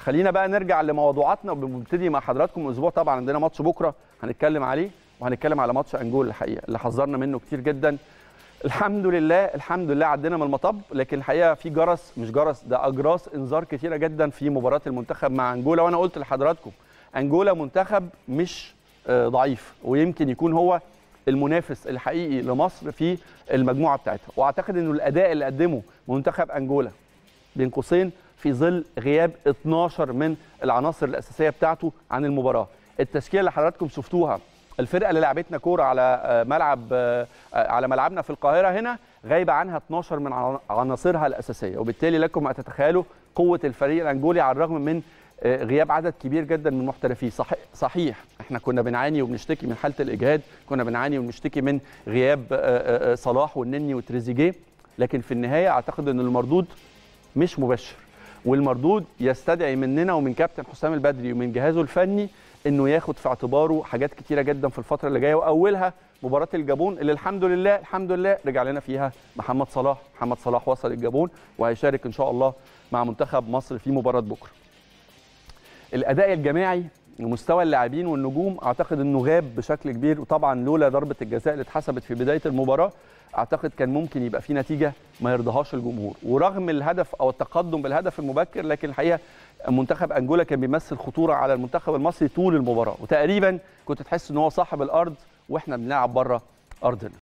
خلينا بقى نرجع لموضوعاتنا وبنبتدي مع حضراتكم اسبوع طبعا عندنا ماتش بكره هنتكلم عليه وهنتكلم على ماتش انجول الحقيقه اللي حذرنا منه كتير جدا الحمد لله الحمد لله عدينا من المطب لكن الحقيقه في جرس مش جرس ده اجراس انذار كتيره جدا في مباراه المنتخب مع انجولا وانا قلت لحضراتكم انجولا منتخب مش آه، ضعيف ويمكن يكون هو المنافس الحقيقي لمصر في المجموعه بتاعتها واعتقد انه الاداء اللي قدمه منتخب انجولا بين قوسين في ظل غياب 12 من العناصر الاساسيه بتاعته عن المباراه التشكيله اللي حضراتكم شفتوها الفرقه اللي لعبتنا كوره على آه، ملعب آه، آه، على ملعبنا في القاهره هنا غايبه عنها 12 من عن- عناصرها الاساسيه وبالتالي لكم ان تتخيلوا قوه الفريق الانجولي على الرغم من آه، غياب عدد كبير جدا من محترفيه صحيح, صحيح احنا كنا بنعاني وبنشتكي من حاله الاجهاد كنا بنعاني وبنشتكي من غياب آه، آه، آه، صلاح والنني وتريزيجيه لكن في النهايه اعتقد ان المردود مش مبشر والمردود يستدعي مننا ومن كابتن حسام البدري ومن جهازه الفني انه ياخد في اعتباره حاجات كتيره جدا في الفتره اللي جايه واولها مباراه الجابون اللي الحمد لله الحمد لله رجع لنا فيها محمد صلاح محمد صلاح وصل الجابون وهيشارك ان شاء الله مع منتخب مصر في مباراه بكره الاداء الجماعي ومستوى اللاعبين والنجوم اعتقد انه غاب بشكل كبير وطبعا لولا ضربه الجزاء اللي اتحسبت في بدايه المباراه اعتقد كان ممكن يبقى في نتيجه ما يرضاهاش الجمهور ورغم الهدف او التقدم بالهدف المبكر لكن الحقيقه منتخب انجولا كان بيمثل خطوره على المنتخب المصري طول المباراه وتقريبا كنت تحس ان هو صاحب الارض واحنا بنلعب بره ارضنا